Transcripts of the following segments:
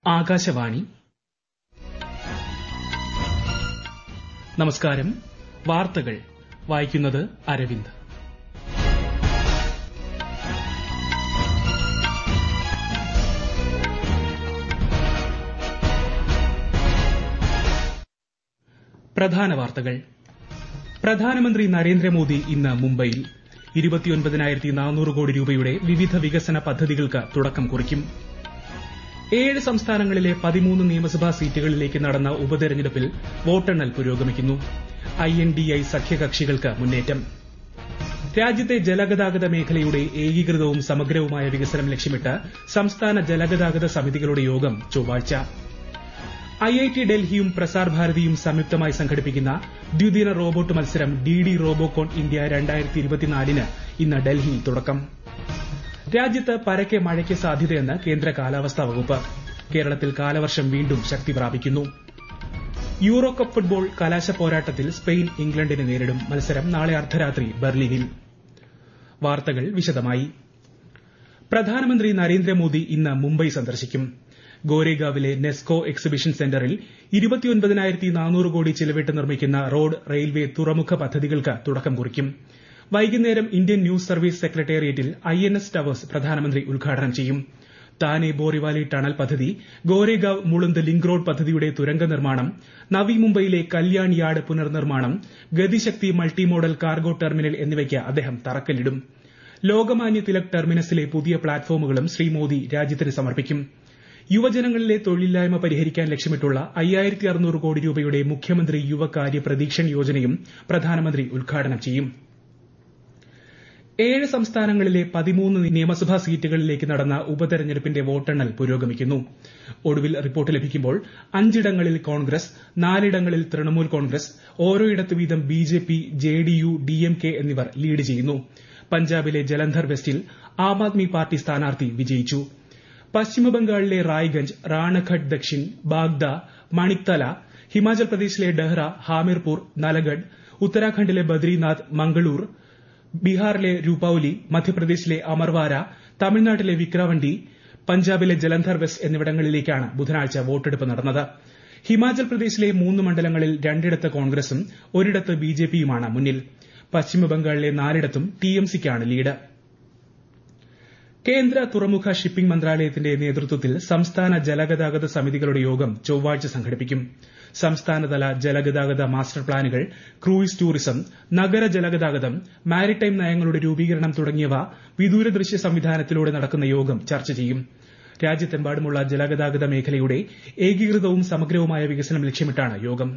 ആകാശവാണി നമസ്കാരം വാർത്തകൾ വായിക്കുന്നത് അരവിന്ദ് പ്രധാന വാർത്തകൾ പ്രധാനമന്ത്രി നരേന്ദ്രമോദി ഇന്ന് മുംബൈയിൽ കോടി രൂപയുടെ വിവിധ വികസന പദ്ധതികൾക്ക് തുടക്കം കുറിക്കും ഏഴ് സംസ്ഥാനങ്ങളിലെ പതിമൂന്ന് നിയമസഭാ സീറ്റുകളിലേക്ക് നടന്ന ഉപതെരഞ്ഞെടുപ്പിൽ വോട്ടെണ്ണൽ പുരോഗമിക്കുന്നു ഐഎൻഡിഎ സഖ്യകക്ഷികൾക്ക് മുന്നേറ്റം രാജ്യത്തെ ജലഗതാഗത മേഖലയുടെ ഏകീകൃതവും സമഗ്രവുമായ വികസനം ലക്ഷ്യമിട്ട് സംസ്ഥാന ജലഗതാഗത സമിതികളുടെ യോഗം ചൊവ്വാഴ്ച ഐഐടി ഡൽഹിയും പ്രസാർ ഭാരതിയും സംയുക്തമായി സംഘടിപ്പിക്കുന്ന ദ്വിദിന റോബോട്ട് മത്സരം ഡിഡി റോബോകോൺ ഇന്ത്യ ന് ഇന്ന് ഡൽഹിയിൽ തുടക്കം രാജ്യത്ത് പരക്കെ മഴയ്ക്ക് സാധ്യതയെന്ന് കേന്ദ്ര കാലാവസ്ഥാ വകുപ്പ് കേരളത്തിൽ കാലവർഷം വീണ്ടും ശക്തി പ്രാപിക്കുന്നു യൂറോ കപ്പ് ഫുട്ബോൾ കലാശ പോരാട്ടത്തിൽ സ്പെയിൻ ഇംഗ്ലണ്ടിനെ നേരിടും മത്സരം നാളെ അർദ്ധരാത്രി ബെർലിനിൽ വാർത്തകൾ വിശദമായി പ്രധാനമന്ത്രി നരേന്ദ്രമോദി ഇന്ന് മുംബൈ സന്ദർശിക്കും ഗോരേഗാവിലെ നെസ്കോ എക്സിബിഷൻ സെന്ററിൽ കോടി ചിലവിട്ട് നിർമ്മിക്കുന്ന റോഡ് റെയിൽവേ തുറമുഖ പദ്ധതികൾക്ക് തുടക്കം കുറിക്കും വൈകുന്നേരം ഇന്ത്യൻ ന്യൂസ് സർവീസ് സെക്രട്ടേറിയറ്റിൽ ഐഎൻഎസ് ടവേഴ്സ് പ്രധാനമന്ത്രി ഉദ്ഘാടനം ചെയ്യും താനെ ബോറിവാലി ടണൽ പദ്ധതി ഗോരേഗാവ് മുളുന്ത് ലിങ്ക് റോഡ് പദ്ധതിയുടെ തുരങ്ക നിർമ്മാണം നവി മുംബൈയിലെ കല്യാൺ യാർഡ് പുനർനിർമ്മാണം Gatishakti multi modal cargo terminal എന്നിവയ്ക്ക് അദ്ദേഹം തറക്കല്ലിടും ലോകമാന്യ തിലക് ടെർമിനസിലെ പുതിയ പ്ലാറ്റ്ഫോമുകളും ശ്രീ മോദി രാജ്യത്തിന് സമർപ്പിക്കും യുവജനങ്ങളിലെ തൊഴിലില്ലായ്മ പരിഹരിക്കാൻ ലക്ഷ്യമിട്ടുള്ള കോടി രൂപയുടെ മുഖ്യമന്ത്രി യുവകാര്യ പ്രതീക്ഷൻ യോജനയും പ്രധാനമന്ത്രി ഉദ്ഘാടനം ചെയ്യും ഏഴ് സംസ്ഥാനങ്ങളിലെ പതിമൂന്ന് നിയമസഭാ സീറ്റുകളിലേക്ക് നടന്ന ഉപതെരഞ്ഞെടുപ്പിന്റെ വോട്ടെണ്ണൽ പുരോഗമിക്കുന്നു ഒടുവിൽ റിപ്പോർട്ട് ലഭിക്കുമ്പോൾ അഞ്ചിടങ്ങളിൽ കോൺഗ്രസ് നാലിടങ്ങളിൽ തൃണമൂൽ കോൺഗ്രസ് ഓരോയിടത്ത് വീതം ബിജെപി ജെഡിയു ഡിഎംകെ എന്നിവർ ലീഡ് ചെയ്യുന്നു പഞ്ചാബിലെ ജലന്ധർ വെസ്റ്റിൽ ആം ആദ്മി പാർട്ടി സ്ഥാനാർത്ഥി വിജയിച്ചു പശ്ചിമബംഗാളിലെ റായ്ഗഞ്ച് റാണഘട്ട് ദക്ഷിൻ ബാഗ്ദ മണിക്തല ഹിമാചൽ പ്രദേശിലെ ഡെഹ്റ ഹാമിർപൂർ നലഗഡ് ഉത്തരാഖണ്ഡിലെ ബദ്രിനാഥ് മംഗളൂർ ബീഹാറിലെ രൂപൌലി മധ്യപ്രദേശിലെ അമർവാര തമിഴ്നാട്ടിലെ വിക്രവണ്ടി പഞ്ചാബിലെ ജലന്ധർ വെസ്റ്റ് എന്നിവിടങ്ങളിലേക്കാണ് ബുധനാഴ്ച വോട്ടെടുപ്പ് നടന്നത് ഹിമാചൽ പ്രദേശിലെ മൂന്ന് മണ്ഡലങ്ങളിൽ രണ്ടിടത്ത് കോൺഗ്രസും ഒരിടത്ത് ബിജെപിയുമാണ് മുന്നിൽ പശ്ചിമബംഗാളിലെ നാലിടത്തും ടിഎംസിക്കാണ് ലീഡ് കേന്ദ്ര തുറമുഖ ഷിപ്പിംഗ് മന്ത്രാലയത്തിന്റെ നേതൃത്വത്തിൽ സംസ്ഥാന ജലഗതാഗത സമിതികളുടെ യോഗം ചൊവ്വാഴ്ച സംഘടിപ്പിക്കും സംസ്ഥാനതല ജലഗതാഗത മാസ്റ്റർ പ്ലാനുകൾ ക്രൂയിസ് ടൂറിസം നഗര ജലഗതാഗതം മാരിടൈം നയങ്ങളുടെ രൂപീകരണം തുടങ്ങിയവ വിദൂര ദൃശ്യ സംവിധാനത്തിലൂടെ നടക്കുന്ന യോഗം ചർച്ച ചെയ്യും രാജ്യത്തെമ്പാടുമുള്ള ജലഗതാഗത മേഖലയുടെ ഏകീകൃതവും സമഗ്രവുമായ വികസനം ലക്ഷ്യമിട്ടാണ് യോഗം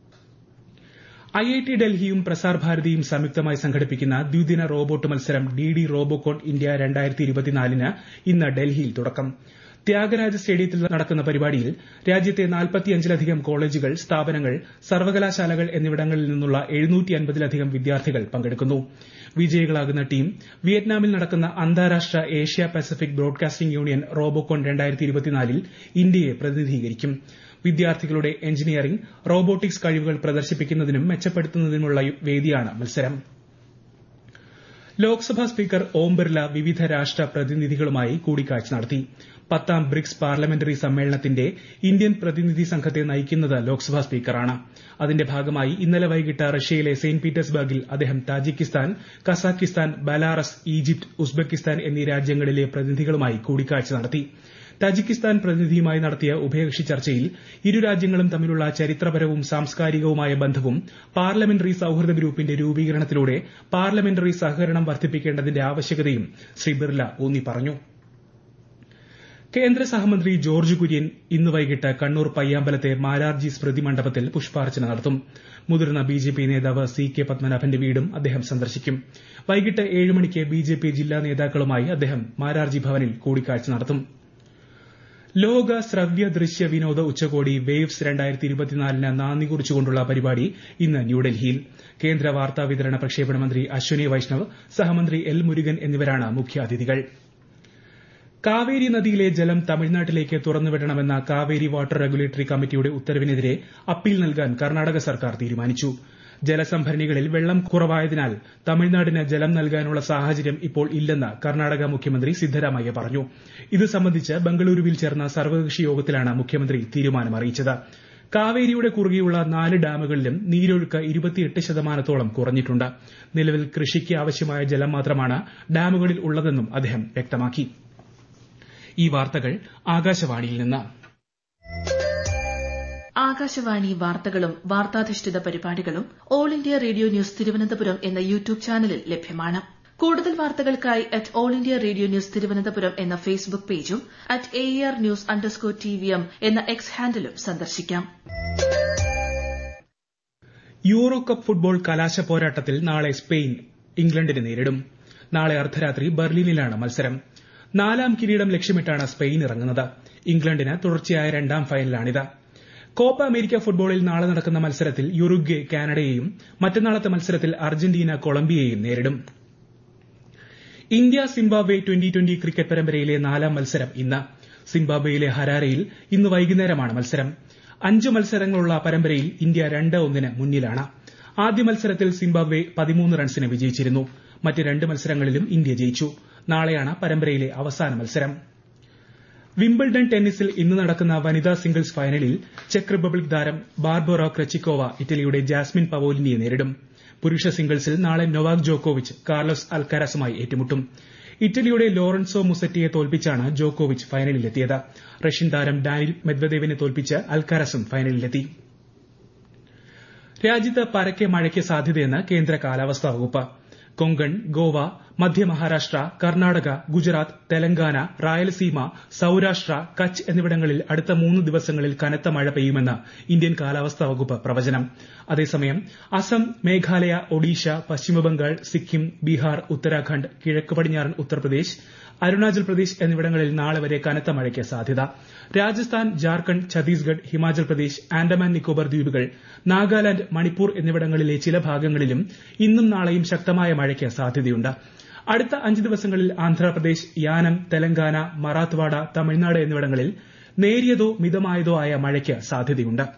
ഐഐടി ഡൽഹിയും പ്രസാർ ഭാരതിയും സംയുക്തമായി സംഘടിപ്പിക്കുന്ന ദ്വിദിന റോബോട്ട് മത്സരം ഡിഡി റോബോകോൺ ഇന്ത്യ ന് ഇന്ന് ഡൽഹിയിൽ തുടക്കം ത്യാഗരാജ സ്റ്റേഡിയത്തിൽ നടക്കുന്ന പരിപാടിയിൽ രാജ്യത്തെ നാൽപ്പത്തിയഞ്ചിലധികം കോളേജുകൾ സ്ഥാപനങ്ങൾ സർവകലാശാലകൾ എന്നിവിടങ്ങളിൽ നിന്നുള്ള ലധികം വിദ്യാർത്ഥികൾ പങ്കെടുക്കുന്നു വിജയികളാകുന്ന ടീം വിയറ്റ്നാമിൽ നടക്കുന്ന അന്താരാഷ്ട്ര Asia Pacific broadcasting union Robocon ൽ ഇന്ത്യയെ പ്രതിനിധീകരിക്കും വിദ്യാർത്ഥികളുടെ എഞ്ചിനീയറിംഗ് റോബോട്ടിക്സ് കഴിവുകൾ പ്രദർശിപ്പിക്കുന്നതിനും മെച്ചപ്പെടുത്തുന്നതിനുമുള്ള വേദിയാണ് മത്സരം ലോക്സഭാ സ്പീക്കർ ഓം ബിർല വിവിധ രാഷ്ട്ര പ്രതിനിധികളുമായി കൂടിക്കാഴ്ച നടത്തി പത്താം ബ്രിക്സ് പാർലമെന്ററി സമ്മേളനത്തിന്റെ ഇന്ത്യൻ പ്രതിനിധി സംഘത്തെ നയിക്കുന്നത് ലോക്സഭാ സ്പീക്കറാണ് അതിന്റെ ഭാഗമായി ഇന്നലെ വൈകിട്ട് റഷ്യയിലെ സെന്റ് പീറ്റേഴ്സ്ബർഗിൽ അദ്ദേഹം Tajikistan Kazakhstan Belarus Egypt Uzbekistan എന്നീ രാജ്യങ്ങളിലെ പ്രതിനിധികളുമായി കൂടിക്കാഴ്ച നടത്തി താജിക്കിസ്ഥാൻ പ്രതിനിധിയുമായി നടത്തിയ ഉഭയകക്ഷി ചർച്ചയിൽ ഇരു രാജ്യങ്ങളും തമ്മിലുള്ള ചരിത്രപരവും സാംസ്കാരികവുമായ ബന്ധവും പാർലമെന്ററി സൌഹൃദ ഗ്രൂപ്പിന്റെ രൂപീകരണത്തിലൂടെ പാർലമെന്ററി സഹകരണം വർദ്ധിപ്പിക്കേണ്ടതിന്റെ ആവശ്യകതയും ശ്രീ ബിർല ഊന്നി പറഞ്ഞു കേന്ദ്ര സഹമന്ത്രി ജോർജ് കുര്യൻ ഇന്ന് വൈകിട്ട് കണ്ണൂർ പയ്യാമ്പലത്തെ മാരാർജി സ്മൃതി മണ്ഡപത്തിൽ പുഷ്പാർച്ചന നടത്തും മുതിർന്ന ബിജെപി നേതാവ് സി കെ പത്മനാഭന്റെ വീടും അദ്ദേഹം സന്ദർശിക്കും വൈകിട്ട് ഏഴ് മണിക്ക് ബിജെപി ജില്ലാ നേതാക്കളുമായി അദ്ദേഹം മാരാർജി ഭവനിൽ കൂടിക്കാഴ്ച നടത്തും ലോക ശ്രവ്യ ദൃശ്യ വിനോദ ഉച്ചകോടി വേവ്സ് ന് നാന്ദി കുറിച്ചുകൊണ്ടുള്ള പരിപാടി ഇന്ന് ന്യൂഡൽഹിയിൽ കേന്ദ്ര വാർത്താ വിതരണ പ്രക്ഷേപണ മന്ത്രി അശ്വനി വൈഷ്ണവ് സഹമന്ത്രി എൽ മുരുകൻ എന്നിവരാണ് മുഖ്യാതിഥികൾ കാവേരി നദിയിലെ ജലം തമിഴ്നാട്ടിലേക്ക് തുറന്നുവിടണമെന്ന കാവേരി വാട്ടർ റെഗുലേറ്ററി കമ്മിറ്റിയുടെ ഉത്തരവിനെതിരെ അപ്പീൽ നൽകാൻ കർണാടക സർക്കാർ തീരുമാനിച്ചു ജലസംഭരണികളിൽ വെള്ളം കുറവായതിനാൽ തമിഴ്നാടിന് ജലം നൽകാനുള്ള സാഹചര്യം ഇപ്പോൾ ഇല്ലെന്ന് കർണാടക മുഖ്യമന്ത്രി സിദ്ധരാമയ്യ പറഞ്ഞു ഇത് സംബന്ധിച്ച് ബംഗളൂരുവിൽ ചേർന്ന സർവകക്ഷി യോഗത്തിലാണ് മുഖ്യമന്ത്രി തീരുമാനമറിയിച്ചത് കാവേരിയുടെ കുറുകെയുള്ള നാല് ഡാമുകളിലും നീരൊഴുക്ക് ഇരുപത്തിയെട്ട് ശതമാനത്തോളം കുറഞ്ഞിട്ടുണ്ട് നിലവിൽ കൃഷിക്ക് ആവശ്യമായ ജലം മാത്രമാണ് ഡാമുകളിൽ ഉള്ളതെന്നും അദ്ദേഹം വ്യക്തമാക്കി ഈ വാർത്തകൾ ആകാശവാണിയിൽ നിന്ന് ആകാശവാണി വാർത്തകളും വാർത്താധിഷ്ഠിത പരിപാടികളും All India Radio News Thiruvananthapuram എന്ന യൂട്യൂബ് ചാനലിൽ ലഭ്യമാണ് കൂടുതൽ വാർത്തകൾക്കായി at All India Radio News Thiruvananthapuram എന്ന ഫേസ്ബുക്ക് പേജും at A R news underscore T V M എന്ന എക്സ് ഹാൻഡിലും സന്ദർശിക്കാം യൂറോ കപ്പ് ഫുട്ബോൾ കലാശ പോരാട്ടത്തിൽ നാളെ സ്പെയിൻ ഇംഗ്ലണ്ടിനെ നേരിടും നാളെ അർദ്ധരാത്രി ബെർലിനിലാണ് മത്സരം നാലാം കിരീടം ലക്ഷ്യമിട്ടാണ് സ്പെയിൻ ഇറങ്ങുന്നത് ഇംഗ്ലണ്ടിന് തുടർച്ചയായ രണ്ടാം ഫൈനലാണിത് കോപ്പ അമേരിക്ക ഫുട്ബോളിൽ നാളെ നടക്കുന്ന മത്സരത്തിൽ യുറുഗ്വെ കാനഡയെയും മറ്റന്നാളത്തെ മത്സരത്തിൽ അർജന്റീന കൊളംബിയയെയും നേരിടും India Zimbabwe twenty twenty cricket പരമ്പരയിലെ നാലാം മത്സരം ഇന്ന് സിംബാബ്വെയിലെ ഹരാരയിൽ ഇന്ന് വൈകുന്നേരമാണ് മത്സരം അഞ്ച് മത്സരങ്ങളുള്ള പരമ്പരയിൽ ഇന്ത്യ രണ്ട് ഒന്നിന് മുന്നിലാണ് ആദ്യ മത്സരത്തിൽ സിംബാബ്വെ പതിമൂന്ന് റൺസിന് വിജയിച്ചിരുന്നു മറ്റ് രണ്ട് മത്സരങ്ങളിലും ഇന്ത്യ ജയിച്ചു നാളെയാണ് പരമ്പരയിലെ അവസാന മത്സരം വിംബിൾഡൺ ടെന്നീസിൽ ഇന്ന് നടക്കുന്ന വനിതാ സിംഗിൾസ് ഫൈനലിൽ ചെക്ക് റിപ്പബ്ലിക് താരം ബാർബോറ ക്രച്ചിക്കോവ ഇറ്റലിയുടെ ജാസ്മിൻ പവോലിനിയെ നേരിടും പുരുഷ സിംഗിൾസിൽ നാളെ നൊവാക് ജോക്കോവിച്ച് കാർലോസ് അൽക്കാരസുമായി ഏറ്റുമുട്ടും ഇറ്റലിയുടെ ലോറൻസോ മുസറ്റിയെ തോൽപ്പിച്ചാണ് ജോക്കോവിച്ച് ഫൈനലിലെത്തിയത് റഷ്യൻ താരം ഡാനിൽ മെദ്വദേവിനെ തോൽപ്പിച്ച് അൽക്കാരസും ഫൈനലിലെത്തി രാജ്യത്ത് പരക്കെ മഴയ്ക്ക് സാധ്യതയെന്ന് കേന്ദ്ര കാലാവസ്ഥാ വകുപ്പ് കൊങ്കൺ ഗോവ മധ്യ മഹാരാഷ്ട്ര കർണാടക ഗുജറാത്ത് തെലങ്കാന റായലസീമ സൌരാഷ്ട്ര കച്ച് എന്നിവിടങ്ങളിൽ അടുത്ത മൂന്ന് ദിവസങ്ങളിൽ കനത്ത മഴ പെയ്യുമെന്ന് ഇന്ത്യൻ കാലാവസ്ഥാ വകുപ്പ് പ്രവചനം അതേസമയം അസം മേഘാലയ ഒഡീഷ പശ്ചിമബംഗാൾ സിക്കിം ബീഹാർ ഉത്തരാഖണ്ഡ് കിഴക്ക് പടിഞ്ഞാറൻ ഉത്തർപ്രദേശ് അരുണാചൽ പ്രദേശ് എന്നിവിടങ്ങളിൽ നാളെ വരെ കനത്ത മഴയ്ക്ക് സാധ്യത രാജസ്ഥാൻ ജാർഖണ്ഡ് ഛത്തീസ്ഗഡ് ഹിമാചൽ പ്രദേശ് ആൻഡമാൻ നിക്കോബാർ ദ്വീപുകൾ നാഗാലാന്റ് മണിപ്പൂർ എന്നിവിടങ്ങളിലെ ചില ഭാഗങ്ങളിലും ഇന്നും നാളെയും ശക്തമായ മഴയ്ക്ക് സാധ്യതയുണ്ട് അടുത്ത അഞ്ച് ദിവസങ്ങളിൽ ആന്ധ്രാപ്രദേശ് യാനം തെലങ്കാന മറാത്ത്വാഡ തമിഴ്നാട് എന്നിവിടങ്ങളിൽ നേരിയതോ മിതമായതോ ആയ മഴയ്ക്ക് സാധ്യതയുണ്ട്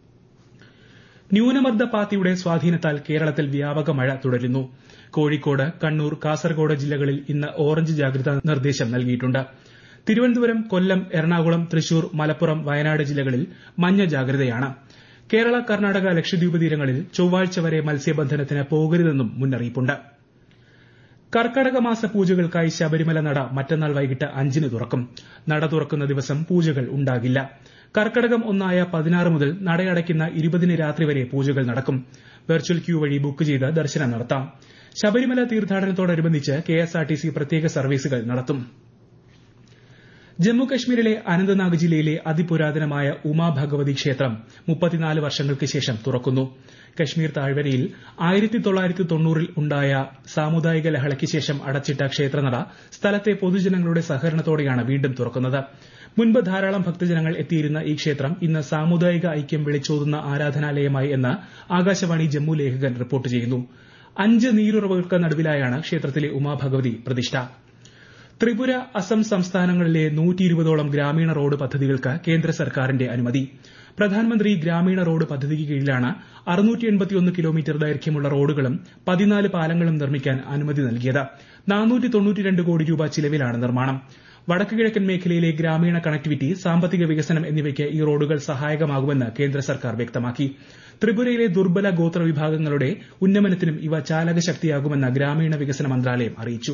ന്യൂനമർദ്ദ പാത്തിയുടെ സ്വാധീനത്താൽ കേരളത്തിൽ വ്യാപക മഴ തുടരുന്നു കോഴിക്കോട് കണ്ണൂർ കാസർഗോഡ് ജില്ലകളിൽ ഇന്ന് ഓറഞ്ച് ജാഗ്രതാ നിർദ്ദേശം നൽകിയിട്ടുണ്ട് തിരുവനന്തപുരം കൊല്ലം എറണാകുളം തൃശൂർ മലപ്പുറം വയനാട് ജില്ലകളിൽ മഞ്ഞ ജാഗ്രതയാണ് കേരള കർണാടക ലക്ഷദ്വീപ് തീരങ്ങളിൽ ചൊവ്വാഴ്ച വരെ മത്സ്യബന്ധനത്തിന് പോകരുതെന്നും മുന്നറിയിപ്പുണ്ട് കർക്കടക മാസ പൂജകൾക്കായി ശബരിമല നട മറ്റന്നാൾ വൈകിട്ട് അഞ്ചിന് തുറക്കും നട തുറക്കുന്ന ദിവസം പൂജകൾ ഉണ്ടാകില്ല കർക്കടകം ഒന്നായ പതിനാറ് മുതൽ നടയടയ്ക്കുന്ന ഇരുപതിന് രാത്രി വരെ പൂജകൾ നടക്കും വെർച്വൽ ക്യൂ വഴി ബുക്ക് ചെയ്ത് ദർശനം നടത്താം ശബരിമല തീർത്ഥാടനത്തോടനുബന്ധിച്ച് കെഎസ്ആർടിസി പ്രത്യേക സർവീസുകൾ നടത്തും ജമ്മു കശ്മീരിലെ അനന്തനാഗ് ജില്ലയിലെ അതിപുരാതനമായ ഉമാ ഭഗവതി ക്ഷേത്രം മുപ്പത്തിനാല് വർഷങ്ങൾക്ക് ശേഷം തുറക്കുന്നു കശ്മീർ താഴ്വരയിൽ ആയിരത്തി തൊള്ളായിരത്തി തൊണ്ണൂറിൽ ഉണ്ടായ സാമുദായിക ലഹളയ്ക്ക് ശേഷം അടച്ചിട്ട ക്ഷേത്രനട സ്ഥലത്തെ പൊതുജനങ്ങളുടെ സഹകരണത്തോടെയാണ് വീണ്ടും തുറക്കുന്നത് മുൻപ് ധാരാളം ഭക്തജനങ്ങൾ എത്തിയിരുന്ന ഈ ക്ഷേത്രം ഇന്ന് സാമുദായിക ഐക്യം വിളിച്ചോതുന്ന ആരാധനാലയമായി എന്ന് ആകാശവാണി ജമ്മു ലേഖകൻ റിപ്പോർട്ട് ചെയ്യുന്നു അഞ്ച് നീരുറവകൾക്ക് നടുവിലായാണ് ക്ഷേത്രത്തിലെ ഉമാഭഗവതി പ്രതിഷ്ഠ ത്രിപുര അസം സംസ്ഥാനങ്ങളിലെ നൂറ്റിയിരുപതോളം ഗ്രാമീണ റോഡ് പദ്ധതികൾക്ക് കേന്ദ്ര സർക്കാരിന്റെ അനുമതി പ്രധാനമന്ത്രി ഗ്രാമീണ റോഡ് പദ്ധതിക്ക് കീഴിലാണ് കിലോമീറ്റർ ദൈർഘ്യമുള്ള റോഡുകളും പതിനാല് പാലങ്ങളും നിർമ്മിക്കാൻ അനുമതി നൽകിയത് കോടി രൂപ ചിലവിലാണ് നിർമ്മാണം വടക്ക് കിഴക്കൻ മേഖലയിലെ ഗ്രാമീണ കണക്ടിവിറ്റി സാമ്പത്തിക വികസനം എന്നിവയ്ക്ക് ഈ റോഡുകൾ സഹായകമാകുമെന്ന് കേന്ദ്ര സർക്കാർ വ്യക്തമാക്കി ത്രിപുരയിലെ ദുർബല ഗോത്ര വിഭാഗങ്ങളുടെ ഉന്നമനത്തിനും ഇവ ചാലകശക്തിയാകുമെന്ന് ഗ്രാമീണ വികസന മന്ത്രാലയം അറിയിച്ചു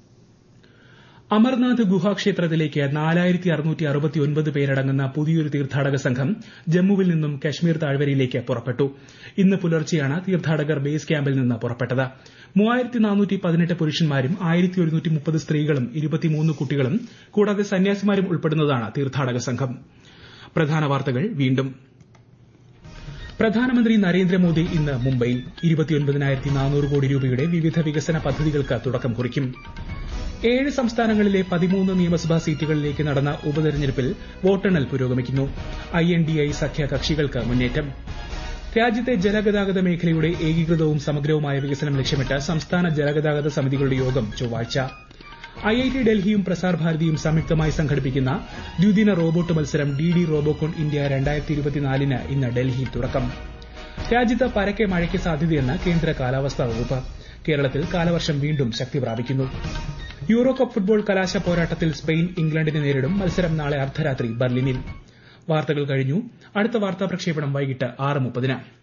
അമർനാഥ് ഗുഹാക്ഷേത്രത്തിലേക്ക് നാലായിരത്തി അറുന്നൂറ്റി അറുപത്തിയൊൻപത് പേരടങ്ങുന്ന പുതിയൊരു തീർത്ഥാടക സംഘം ജമ്മുവിൽ നിന്നും കശ്മീർ താഴ്വരയിലേക്ക് പുറപ്പെട്ടു ഇന്ന് പുലർച്ചെയാണ് തീർത്ഥാടകർ ബേസ് ക്യാമ്പിൽ നിന്ന് പുറപ്പെട്ടത് മൂവായിരത്തി നാനൂറ്റി പതിനെട്ട് പുരുഷന്മാരും ആയിരത്തി ഒരുന്നൂറ്റി മുപ്പത് സ്ത്രീകളും ഇരുപത്തിമൂന്ന് കുട്ടികളും കൂടാതെ സന്യാസിമാരും ഉൾപ്പെടുന്നതാണ് തീർത്ഥാടക സംഘം പ്രധാന വാർത്തകൾ വീണ്ടും പ്രധാനമന്ത്രി നരേന്ദ്രമോദി ഇന്ന് മുംബൈയിൽ ഇരുപത്തിയൊൻപതിനായിരത്തി നാനൂറ് കോടി രൂപയുടെ വിവിധ വികസന പദ്ധതികൾക്ക് തുടക്കം കുറിക്കും ഏഴ് സംസ്ഥാനങ്ങളിലെ പതിമൂന്ന് നിയമസഭാ സീറ്റുകളിലേക്ക് നടന്ന ഉപതെരഞ്ഞെടുപ്പിൽ വോട്ടെണ്ണൽ പുരോഗമിക്കുന്നു ഐ എൻ ഡി ഐ സഖ്യ കക്ഷികൾക്ക് മുന്നേറ്റം രാജ്യത്തെ ജലഗതാഗത മേഖലയുടെ ഏകീകൃതവും സമഗ്രവുമായ വികസനം ലക്ഷ്യമിട്ട് സംസ്ഥാന ജലഗതാഗത സമിതികളുടെ യോഗം ചൊവ്വാഴ്ച ഐ ഐ ടി ഡൽഹിയും പ്രസാർ ഭാരതിയും സംയുക്തമായി സംഘടിപ്പിക്കുന്ന ദ്വിദിന റോബോട്ട് മത്സരം ഡി ഡി റോബോകോൺ ഇന്ത്യ രണ്ടായിരത്തി ഇരുപത്തിനാലിന് ഇന്ന് ഡൽഹിയിൽ തുടക്കം രാജ്യത്ത് പരക്കെ മഴയ്ക്ക് സാധ്യതയെന്ന് കേന്ദ്ര കാലാവസ്ഥാ വകുപ്പ് കേരളത്തിൽ കാലവർഷം വീണ്ടും ശക്തി പ്രാപിക്കുന്നു യൂറോ കപ്പ് ഫുട്ബോൾ കലാശ പോരാട്ടത്തിൽ സ്പെയിൻ ഇംഗ്ലണ്ടിനെ നേരിടും മത്സരം നാളെ അർദ്ധരാത്രി ബർലിനിൽ വാർത്തകൾ കഴിഞ്ഞു അടുത്ത വാർത്താ പ്രക്ഷേപണം വൈകിട്ട് ആറ് മുപ്പതിന്